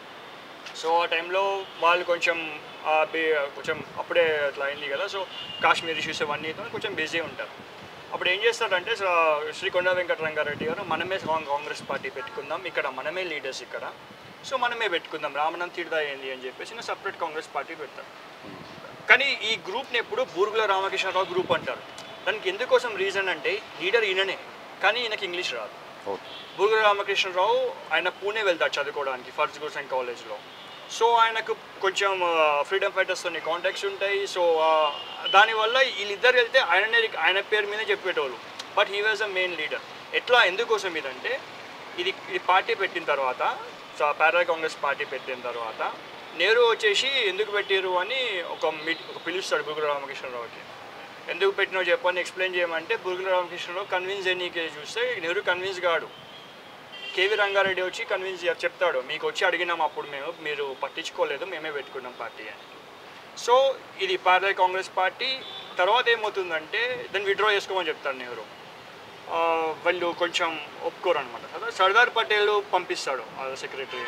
సో ఆ టైంలో వాళ్ళు కొంచెం ఆ బి- కొంచెం అప్పుడే అట్లా అయింది కదా సో కాశ్మీర్ ఇష్యూస్ అవన్నీతో కొంచెం బిజీ ఉంటారు అప్పుడు ఏం చేస్తారంటే స- శ్రీ కొండ వెంకటరంగారెడ్డి గారు మనమే కాంగ్- కాంగ్రెస్ పార్టీ పెట్టుకుందాం ఇక్కడ మనమే లీడర్స్ ఇక్కడ సో మనమే పెట్టుకుందాం రామనంద్ తీర్థ ఏంది అని చెప్పేసి నేను సపరేట్ కాంగ్రెస్ పార్టీ పెడతాను కానీ ఈ గ్రూప్ని ఎప్పుడు బూరుగుల రామకృష్ణరావు గ్రూప్ అంటారు దానికి ఎందుకోసం రీజన్ అంటే లీడర్ ఈయననే కానీ ఈయనకి ఇంగ్లీష్ రాదు ఓకే బూరుగుల రామకృష్ణరావు ఆయన పూణే వెళ్తాడు చదువుకోవడానికి ఫస్ట్ గుర్సన్ కాలేజ్లో సో ఆయనకు కొంచెం ఫ్రీడమ్ ఫైటర్స్తో కాంటాక్ట్స్ ఉంటాయి సో దానివల్ల వీళ్ళిద్దరు వెళ్తే ఆయననే ఆయన పేరు మీదే చెప్పేటోళ్ళు but he was a main leader ఎట్లా ఎందుకోసం ఇదంటే ఇది ఇది పార్టీ పెట్టిన తర్వాత పారా కాంగ్రెస్ పార్టీ పెట్టిన తర్వాత నెహ్రూ వచ్చేసి ఎందుకు పెట్టారు అని ఒక మీట్ ఒక పిలుస్తాడు బురుగుల రామకృష్ణరావుకి ఎందుకు పెట్టినో చెప్పని ఎక్స్ప్లెయిన్ చేయమంటే బురుగుల రామకృష్ణరావు కన్విన్స్ చేయనీకే చూస్తే నెహ్రూ కన్విన్స్ కాడు కేవీ రంగారెడ్డి వచ్చి కన్విన్స్ చెప్తాడు మీకు వచ్చి అడిగినాం అప్పుడు మేము మీరు పట్టించుకోలేదు మేమే పెట్టుకున్నాం పార్టీ అని సో ఇది పార్లర్ కాంగ్రెస్ పార్టీ తర్వాత ఏమవుతుందంటే దాన్ని విడ్రా చేసుకోమని చెప్తాడు నెహ్రూ ఆ, వాళ్ళు కొంచెం ఒప్పుకోరు అనమాట సర్దార్ పటేల్ పంపిస్తాడు సెక్రటరీ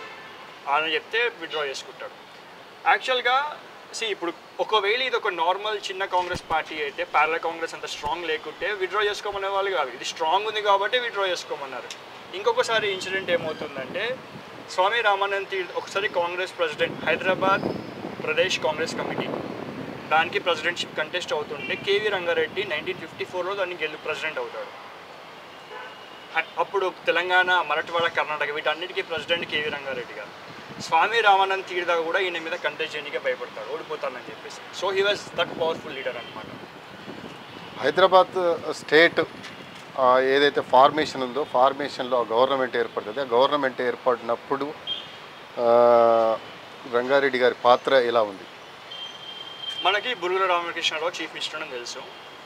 ఆయన చెప్తే విడ్రా చేసుకుంటాడు యాక్చువల్గా సి ఇప్పుడు ఒకవేళ ఇది ఒక నార్మల్ చిన్న కాంగ్రెస్ పార్టీ అయితే పార్లర్ కాంగ్రెస్ అంత స్ట్రాంగ్ లేకుంటే విడ్రా చేసుకోమనే వాళ్ళు కాదు ఇది స్ట్రాంగ్ ఉంది కాబట్టి విడ్రా చేసుకోమన్నారు ఇంకొకసారి ఇన్సిడెంట్ ఏమవుతుందంటే స్వామి రామానంద్ తీర్థ్ ఒకసారి కాంగ్రెస్ ప్రెసిడెంట్ హైదరాబాద్ ప్రదేశ్ కాంగ్రెస్ కమిటీ దానికి ప్రెసిడెంట్షిప్ కంటెస్ట్ అవుతుంటే కేవీ రంగారెడ్డి నైన్టీన్ ఫిఫ్టీ ఫోర్లో దానికి గెలు ప్రెసిడెంట్ అవుతాడు అ- అప్పుడు తెలంగాణ మరాఠవాడ కర్ణాటక వీటన్నిటికీ ప్రెసిడెంట్ కేవీ రంగారెడ్డి గారు స్వామి రామానంద్ తీర్థ కూడా ఈయన మీద కంటెస్ట్ చేయడానికి భయపడతాడు ఓడిపోతానని చెప్పేసి so he was that powerful leader అనమాట హైదరాబాద్ స్టేట్ ఆ, ఏదైతే ఫార్మేషన్ ఉందో ఫార్మేషన్లో గవర్నమెంట్ ఏర్పడుతుంది ఆ గవర్నమెంట్ ఏర్పడినప్పుడు ఆ, రంగారెడ్డి గారి పాత్ర ఎలా ఉంది మనకి బురుగుల రామకృష్ణరావు చీఫ్ మినిస్టర్ అని తెలుసు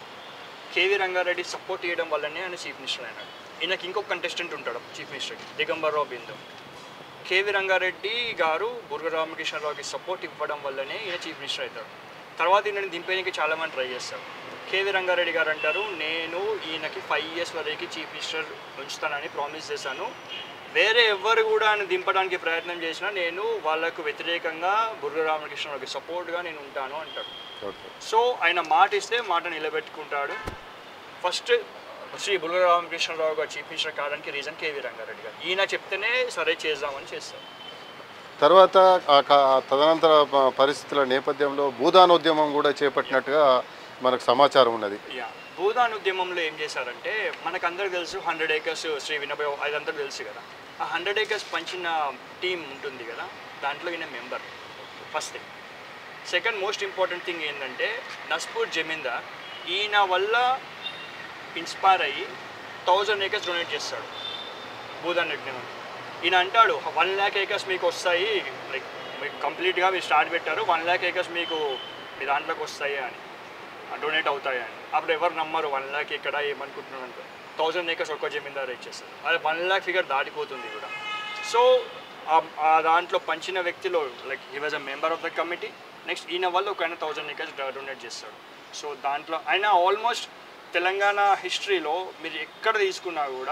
కేవీ రంగారెడ్డి సపోర్ట్ చేయడం వల్లనే ఆయన చీఫ్ మినిస్టర్ అయినాడు ఈయనకి ఇంకొక కంటెస్టెంట్ ఉంటాడు చీఫ్ మినిస్టర్కి దిగంబర్ రావు బిందు కేవీ రంగారెడ్డి గారు బురుగుల రామకృష్ణరావుకి సపోర్ట్ ఇవ్వడం వల్లనే ఈయన చీఫ్ మినిస్టర్ అవుతాడు తర్వాత ఈయనని దింపేయడానికి చాలా మంది ట్రై చేస్తారు కేవీ రంగారెడ్డి గారు అంటారు నేను ఈయనకి ఫైవ్ ఇయర్స్ వరకు చీఫ్ మినిస్టర్ ఉంచుతానని ప్రామిస్ చేశాను వేరే ఎవ్వరు కూడా ఆయన దింపడానికి ప్రయత్నం చేసినా నేను వాళ్ళకు వ్యతిరేకంగా బుర్ర రామకృష్ణరావుకి సపోర్ట్గా నేను ఉంటాను అంటాడు ఓకే సో ఆయన మాట ఇస్తే మాట నిలబెట్టుకుంటాడు ఫస్ట్ శ్రీ బుర్ర రామకృష్ణరావు గారు చీఫ్ మినిస్టర్ కావడానికి రీజన్ కేవీ రంగారెడ్డి గారు ఈయన చెప్తేనే సరే చేద్దామని చేస్తారు తర్వాత ఆ క- ఆ తదనంతర ప- పరిస్థితుల నేపథ్యంలో భూదానోద్యమం కూడా చేపట్టినట్టుగా మనకు సమాచారం ఉన్నది యా భూదాన్ ఉద్యమంలో ఏం చేశారంటే మనకు అందరికి తెలుసు హండ్రెడ్ ఏకర్స్ శ్రీ వినభయ అదంతా తెలుసు కదా ఆ హండ్రెడ్ ఏకర్స్ పంచిన టీం ఉంటుంది కదా దాంట్లో ఈయన member first thing second most important thing ఏంటంటే నస్పూర్ జమీందార్ ఈయన వల్ల ఇన్స్పైర్ అయ్యి థౌజండ్ ఏకర్స్ డొనేట్ చేస్తాడు భూదాన్ యజ్ఞం ఈయన అంటాడు వన్ ల్యాక్ ఏకర్స్ మీకు వస్తాయి లైక్ మీకు కంప్లీట్గా మీరు స్టార్ట్ పెట్టారు వన్ ల్యాక్ ఏకర్స్ మీకు మీ దాంట్లోకి వస్తాయి అని డొనేట్ అవుతాయి అని అప్పుడు ఎవరు నమ్మరు వన్ ల్యాక్ ఇక్కడ ఏమనుకుంటున్నారు అంటే థౌజండ్ ఏకర్స్ ఒక్క జమీందారు ఇచ్చేస్తారు అది వన్ ల్యాక్ ఫిగర్ దాటిపోతుంది కూడా సో ఆ- ఆ దాంట్లో పంచిన వ్యక్తిలో like he was a member of the committee next ఈయన వల్ల ఒక ఆయన థౌజండ్ ఏకర్స్ డొనేట్ చేస్తాడు సో దాంట్లో ఆయన ఆల్మోస్ట్ తెలంగాణ హిస్టరీలో మీరు ఎక్కడ తీసుకున్నా కూడా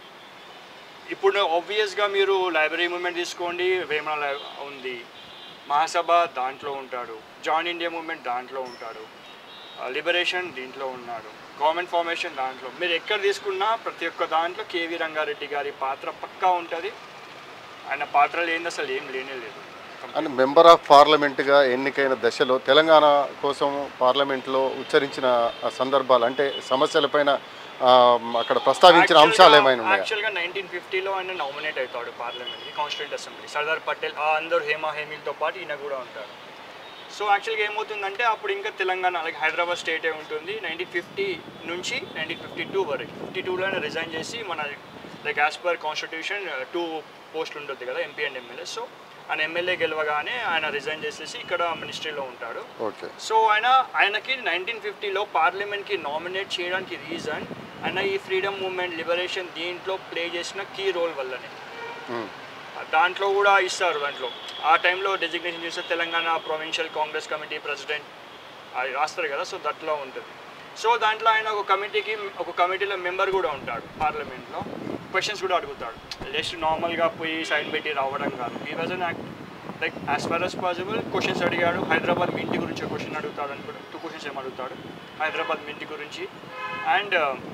ఇప్పుడు ఆబ్వియస్గా మీరు లైబ్రరీ మూమెంట్ తీసుకోండి వేమన లై- ఉంది మహాసభ దాంట్లో ఉంటాడు జాన్ ఇండియా మూమెంట్ దాంట్లో ఉంటాడు లిబరేషన్ దీంట్లో ఉన్నాడు గవర్నమెంట్ ఫార్మేషన్ దాంట్లో మీరు ఎక్కడ తీసుకున్నా ప్రతి ఒక్క దాంట్లో కేవీ రంగారెడ్డి గారి పాత్ర పక్కా ఉంటుంది ఆయన పాత్ర లేనిది అసలు ఏం లేనే లేదు అండ్ మెంబర్ ఆఫ్ పార్లమెంట్గా ఎన్నికైన దశలో తెలంగాణ కోసం పార్లమెంట్లో ఉచ్చరించిన ఆ సందర్భాలు అంటే సమస్యలపైన ఆ, అక్కడ ప్రస్తావించిన అంశాలు ఏమైనా ఉన్నాయా యాక్చువల్గా నైన్టీన్ ఫిఫ్టీలో ఆయన నామినేట్ అవుతాడు పార్లమెంట్కి కాన్స్టిట్యూంట్ అసెంబ్లీ సర్దార్ పటేల్ ఆ అందరూ హేమా హేమిల్తో పాటు ఈయన కూడా ఉంటాడు సో యాక్చువల్గా ఏమవుతుందంటే అప్పుడు ఇంకా తెలంగాణ లైక్ హైదరాబాద్ స్టేటే ఉంటుంది నైన్టీన్ ఫిఫ్టీ నుంచి నైన్టీన్ ఫిఫ్టీ టూ వరకు ఫిఫ్టీ టూలోనే రిజైన్ చేసి మన like as per constitution two పోస్టులు ఉంటుంది కదా ఎంపీ అండ్ ఎమ్మెల్యే సో ఆయన ఎమ్మెల్యే గెలవగానే ఆయన రిజైన్ చేసేసి ఇక్కడ మినిస్ట్రీలో ఉంటాడు ఓకే సో ఆయన ఆయనకి నైన్టీన్ ఫిఫ్టీలో పార్లమెంట్కి నామినేట్ చేయడానికి రీజన్ ఆయన ఈ ఫ్రీడమ్ మూమెంట్ లిబరేషన్ దీంట్లో ప్లే చేసిన కీ రోల్ వల్లనే మ్మ్. దాంట్లో కూడా ఇస్తారు దాంట్లో ఆ టైంలో డెసిగ్నేషన్ చేస్తే Telangana provincial Congress committee president అది రాస్తారు కదా సో దట్లో ఉంటుంది సో దాంట్లో ఆయన ఒక కమిటీకి ఒక కమిటీలో మెంబర్ కూడా ఉంటాడు పార్లమెంట్లో క్వశ్చన్స్ కూడా అడుగుతాడు జస్ట్ నార్మల్గా పోయి సైన్ పెట్టి రావడం కాదు he was an act like as far as possible questions అడిగాడు హైదరాబాద్ మీ ఇంటి గురించి క్వశ్చన్ అడుగుతాడు అనుకుంటా టూ క్వశ్చన్స్ ఏం అడుగుతాడు హైదరాబాద్ మీ ఇంటి గురించి అండ్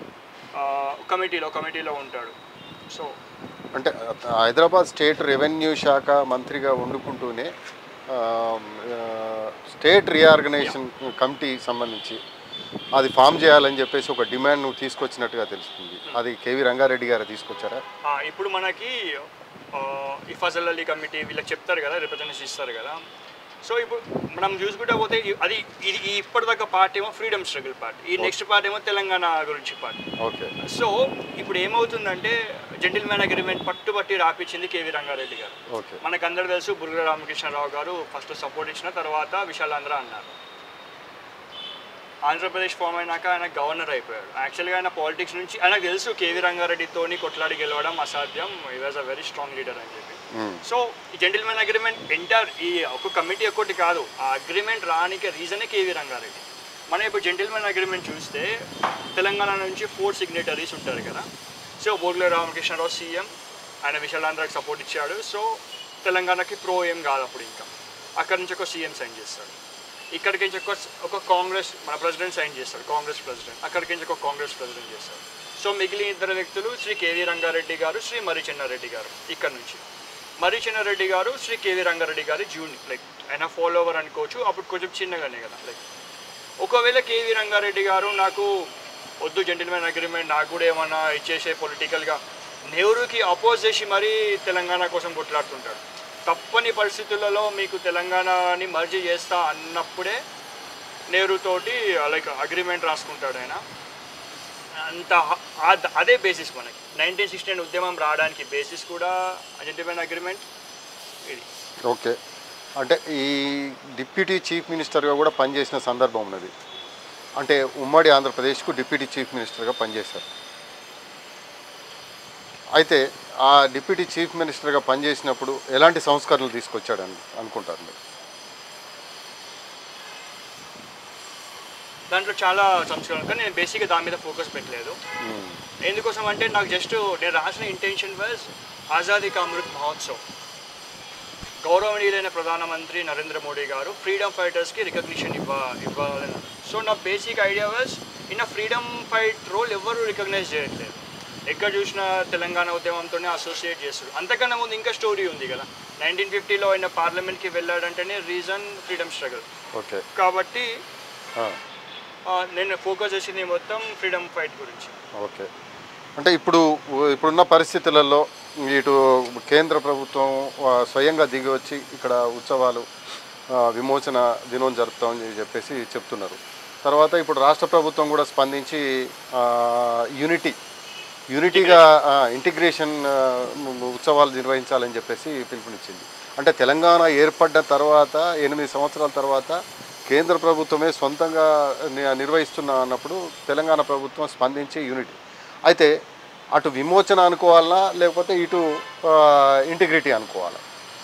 కమిటీలో కమిటీలో ఉంటాడు సో అంటే హైదరాబాద్ స్టేట్ రెవెన్యూ శాఖ మంత్రిగా వండుకుంటూనే ఆ, ఆ, స్టేట్ రీఆర్గనైజేషన్ కమిటీ సంబంధించి అది ఫామ్ చేయాలని చెప్పేసి ఒక డిమాండ్ నువ్వు తీసుకొచ్చినట్టుగా తెలుస్తుంది అది కేవీ రంగారెడ్డి గారు తీసుకొచ్చారా ఆ, ఇప్పుడు మనకి ఆ, ఈ ఫజల్ అలీ కమిటీ వీళ్ళకి చెప్తారు కదా రిప్రజెంటేషన్ ఇస్తారు కదా సో ఇప్పుడు మనం చూసుకుంటే పోతే ఈ- అది ఇది ఈ ఇప్పటిదాకా పార్టీ ఏమో ఫ్రీడమ్ స్ట్రగుల్ పార్టీ ఈ నెక్స్ట్ పార్టీ ఏమో తెలంగాణ గురించి పార్టీ ఓకే సో ఇప్పుడు ఏమవుతుందంటే జెంటిల్మెన్ అగ్రిమెంట్ పట్టుబట్టి రాపించింది కేవీ రంగారెడ్డి గారు ఓకే మనకు అందరు తెలుసు బుర్గ రామకృష్ణరావు గారు ఫస్ట్ సపోర్ట్ ఇచ్చిన తర్వాత విశాలాంధ్ర అన్నారు ఆంధ్రప్రదేశ్ ఫామ్ అయినాక ఆయన గవర్నర్ అయిపోయాడు యాక్చువల్గా ఆయన పాలిటిక్స్ నుంచి ఆయనకు తెలుసు కేవీ రంగారెడ్డితోని కొట్లాడి గెలవడం అసాధ్యం he was a very strong leader అని చెప్పి మ్మ్. సో ఈ జెంటిల్మెన్ అగ్రిమెంట్ ఎంటర్ ఈ ఒక కమిటీ ఒకటి కాదు ఆ అగ్రిమెంట్ రానికి రీజనే కేవీ రంగారెడ్డి మనం ఇప్పుడు జెంటిల్మెన్ అగ్రిమెంట్ చూస్తే తెలంగాణ నుంచి ఫోర్ సిగ్నేటరీస్ ఉంటారు కదా సో బోర్గుల రామకృష్ణరావు సీఎం ఆయన విశాలాంధ్రకి సపోర్ట్ ఇచ్చాడు సో తెలంగాణకి ప్రో ఏం కాదు అప్పుడు ఇంకా అక్కడి నుంచి ఒక సీఎం సైన్ చేస్తాడు ఇక్కడికి నుంచి ఒక ఒక కాంగ్రెస్ మన ప్రెసిడెంట్ సైన్ చేస్తాడు కాంగ్రెస్ ప్రెసిడెంట్ అక్కడికి నుంచి ఒక కాంగ్రెస్ ప్రెసిడెంట్ చేస్తాడు సో మిగిలిన ఇద్దరు వ్యక్తులు శ్రీ కేవీ రంగారెడ్డి గారు శ్రీ మరి చెన్నారెడ్డి గారు ఇక్కడ నుంచి మరి చెన్నారెడ్డి గారు శ్రీ కేవీ రంగారెడ్డి గారి జూనియర్ లైక్ ఆయన ఫాలోవర్ అనుకోవచ్చు అప్పుడు కొంచెం చిన్నగానే కదా లైక్ ఒకవేళ కేవీ రంగారెడ్డి గారు నాకు వద్దు జెంటిల్మెన్ అగ్రిమెంట్ నాకు కూడా ఏమన్నా ఇచ్చేసే పొలిటికల్గా నెహ్రూకి అపోజ్ చేసి మరీ తెలంగాణ కోసం కొట్లాడుతుంటాడు తప్పని పరిస్థితులలో మీకు తెలంగాణని మర్జీ చేస్తా అన్నప్పుడే నెహ్రూ తోటి లైక్ అగ్రిమెంట్ రాసుకుంటాడు ఆయన అంత హ- ఆ- అదే బేసిస్ మనకి నైన్టీన్ సిక్స్టీ నైన్ ఉద్యమం రావడానికి బేసిస్ కూడా జెంటిల్మెన్ అగ్రిమెంట్ ఇది ఓకే అంటే ఈ డిప్యూటీ చీఫ్ మినిస్టర్గా కూడా పనిచేసిన సందర్భం ఉన్నది అంటే ఉమ్మడి ఆంధ్రప్రదేశ్కు డిప్యూటీ చీఫ్ మినిస్టర్గా పనిచేశారు అయితే ఆ డిప్యూటీ చీఫ్ మినిస్టర్గా పనిచేసినప్పుడు ఎలాంటి సంస్కరణలు తీసుకొచ్చాడని అనుకుంటారు మీరు దాంట్లో చాలా సంస్కరణ కానీ నేను బేసిక్గా దాని మీద ఫోకస్ పెట్టలేదు మ్మ్. ఎందుకోసం అంటే నాకు జస్ట్ నేను రాసిన ఇంటెన్షన్ వాజ్ ఆజాదీ కా అమృత్ మహోత్సవ్ గౌరవనీయులైన ప్రధానమంత్రి నరేంద్ర మోడీ గారు ఫ్రీడమ్ ఫైటర్స్కి రికగ్నిషన్ ఇవ్వ ఇవ్వాలని సో నా basic idea was in freedom fight role ఎవరు రికగ్నైజ్ చేయట్లేదు ఎక్కడ చూసినా తెలంగాణ ఉద్యమంతోనే అసోసియేట్ చేస్తారు అంతకన్నా ముందు ఇంకా స్టోరీ ఉంది కదా నైన్టీన్ ఫిఫ్టీలో ఆయన పార్లమెంట్కి వెళ్ళాడంటేనే రీజన్ ఫ్రీడమ్ స్ట్రగుల్ ఓకే కాబట్టి ఆ, ఆ, నేను ఫోకస్ చేసింది మొత్తం ఫ్రీడమ్ ఫైట్ గురించి ఓకే అంటే ఇప్పుడు ఇప్పుడున్న పరిస్థితులలో ఇటు కేంద్ర ప్రభుత్వం ఆ, స్వయంగా దిగి వచ్చి ఇక్కడ ఉత్సవాలు ఆ, విమోచన దినం జరుపుతామని చెప్పేసి చెప్తున్నారు తర్వాత ఇప్పుడు రాష్ట్ర ప్రభుత్వం కూడా స్పందించి ఆ, యూనిటీ యూనిటీగా ఆ, ఇంటిగ్రేషన్ ఆ, ఉత్సవాలు నిర్వహించాలని చెప్పేసి పిలుపునిచ్చింది అంటే తెలంగాణ ఏర్పడ్డ తర్వాత ఎనిమిది సంవత్సరాల తర్వాత కేంద్ర ప్రభుత్వమే సొంతంగా ని- నిర్వహిస్తున్నా అన్నప్పుడు తెలంగాణ ప్రభుత్వం స్పందించి యూనిటీ అయితే అటు విమోచన అనుకోవాలా లేకపోతే ఇటు ఇంటిగ్రిటీ అనుకోవాలా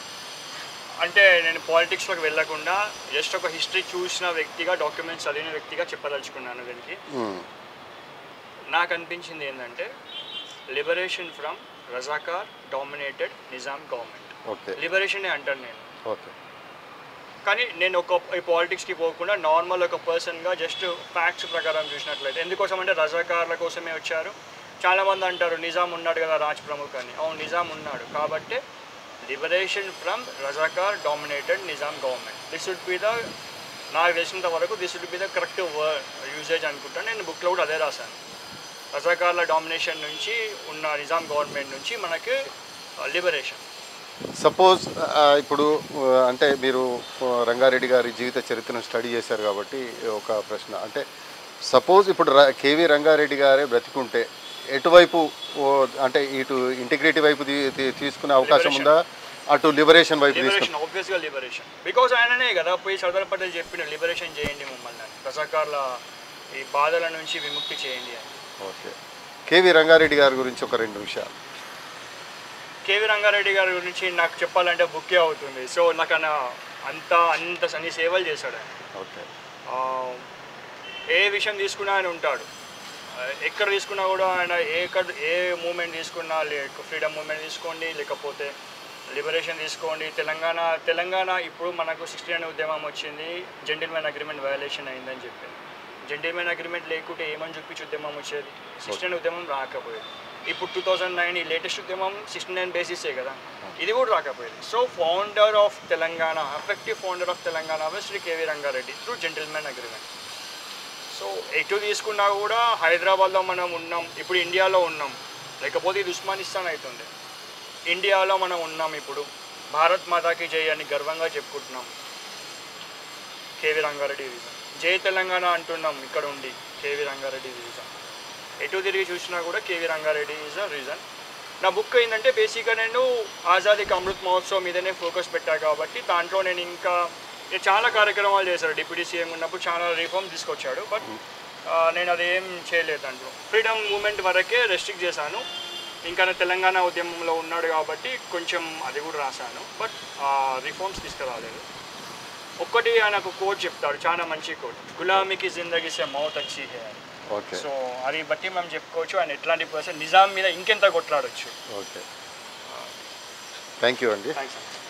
అంటే నేను పాలిటిక్స్లోకి వెళ్ళకుండా జస్ట్ ఒక హిస్టరీ చూసిన వ్యక్తిగా డాక్యుమెంట్స్ చదివిన వ్యక్తిగా చెప్పదలుచుకున్నాను దీనికి మ్మ్. నాకు అనిపించింది ఏంటంటే liberation from Razakar dominated Nizam government okay liberation అంటాను నేను ఓకే కానీ నేను ఒక ఈ పాలిటిక్స్కి పోకుండా నార్మల్ ఒక పర్సన్గా జస్ట్ ఫ్యాక్ట్స్ ప్రకారం చూసినట్లయితే ఎందుకోసం అంటే రజాకార్ల కోసమే వచ్చారు చాలామంది అంటారు నిజాం ఉన్నాడు కదా రాజ్ ప్రముఖ్ అని అవును నిజాం ఉన్నాడు కాబట్టి liberation from Razakar dominated Nizam government this would be the నాకు తెలిసినంత వరకు this would be the correct word usage అనుకుంటాను నేను బుక్లో కూడా అదే రాశాను రజాకార్ల డామినేషన్ నుంచి ఉన్న నిజాం గవర్నమెంట్ నుంచి మనకి లిబరేషన్ సపోజ్ ఇప్పుడు ఆ, అంటే మీరు ఆ, రంగారెడ్డి గారి జీవిత చరిత్రను స్టడీ చేశారు కాబట్టి ఒక ప్రశ్న అంటే సపోజ్ ఇప్పుడు ర- కేవీ రంగారెడ్డి గారే బ్రతికుంటే ఎటువైపు ఓ, అంటే ఇటు ఇంటిగ్రిటీ వైపు తీ- తీ- తీసుకునే అవకాశం ఉందా అటు లిబరేషన్ వైపు తీసుకు లిబరేషన్ ఆబ్వియస్గా లిబరేషన్ బికాజ్ ఆయననే కదా పోయి సర్దార్ పటేల్ చెప్పిన లిబరేషన్ చేయండి మమ్మల్ని అని. రజాకార్ల ఈ బాధల నుంచి విముక్తి చేయండి అని ఓకే కేవి రంగారెడ్డి గారి గురించి ఒక రెండు విషయాలు కేవీ రంగారెడ్డి గారి గురించి నాకు చెప్పాలంటే బుక్కే అవుతుంది సో నాకు ఆయన అంత అంత అన్ని సేవలు చేశాడు ఆయన ఓకే ఆ, ఏ విషయం తీసుకున్నా ఆయన ఉంటాడు ఆ, ఎక్కడ తీసుకున్నా కూడా ఆయన ఏ ఎక్కడ ఏ మూమెంట్ తీసుకున్నా లేక ఫ్రీడమ్ మూమెంట్ తీసుకోండి లేకపోతే లిబరేషన్ తీసుకోండి తెలంగాణ తెలంగాణ ఇప్పుడు మనకు సిక్స్టీ నైన్ ఉద్యమం వచ్చింది జెంటిల్మెన్ అగ్రిమెంట్ వయలేషన్ అయిందని చెప్పింది జెంటిల్మెన్ అగ్రిమెంట్ లేకుంటే ఏమని చూపించి ఉద్యమం వచ్చేది సిక్స్టీ నైన్ ఉద్యమం రాకపోయేది ఇప్పుడు టూ థౌజండ్ నైన్ ఈ లేటెస్ట్ ఉద్యమం సిక్స్టీ నైన్ బేసిసే కదా ఇది కూడా రాకపోయేది so founder of Telangana effective founder of Telangana Shri KV Ranga Reddy through gentlemen agreement so ఎటు తీసుకున్నా కూడా హైదరాబాద్లో మనం ఉన్నాం ఇప్పుడు ఇండియాలో ఉన్నాం లేకపోతే ఇది ఉస్మానిస్తాన్ అవుతుంది ఇండియాలో మనం ఉన్నాం ఇప్పుడు భారత్ మాతాకి జై అని గర్వంగా చెప్పుకుంటున్నాం కేవీ రంగారెడ్డి రీజన్ జై తెలంగాణ అంటున్నాం ఇక్కడ ఉండి కేవీ రంగారెడ్డి రీజన్ ఎటు తిరిగి చూసినా కూడా KV Ranga Reddy is a reason నా బుక్ ఏంటంటే బేసిక్గా నేను ఆజాదీకి అమృత్ మహోత్సవ్ మీదనే ఫోకస్ పెట్టా కాబట్టి దాంట్లో నేను ఇంకా నేను చాలా కార్యక్రమాలు చేశాడు డిప్యూటీ సీఎం ఉన్నప్పుడు చాలా రిఫార్మ్ తీసుకొచ్చాడు బట్ నేను అది ఏం చేయలేదు దాంట్లో ఫ్రీడమ్ మూమెంట్ వరకే రెస్ట్రిక్ట్ చేశాను ఇంకా నా తెలంగాణ ఉద్యమంలో ఉన్నాడు కాబట్టి కొంచెం అది కూడా రాశాను బట్ రిఫార్మ్స్ తీసుకురాలేదు ఒక్కటి ఆయనకు కోట్ చెప్తాడు చాలా మంచి కోట్ గులామీకి జిందగీ సే మౌత్ వచ్చి హే అని ఓకే సో అది బట్టి మనం చెప్పుకోవచ్చు ఆయన ఎట్లాంటి పర్సన్ నిజాం మీద ఇంకెంత కొట్లాడొచ్చు ఓకే థ్యాంక్ యూ అండి థ్యాంక్స్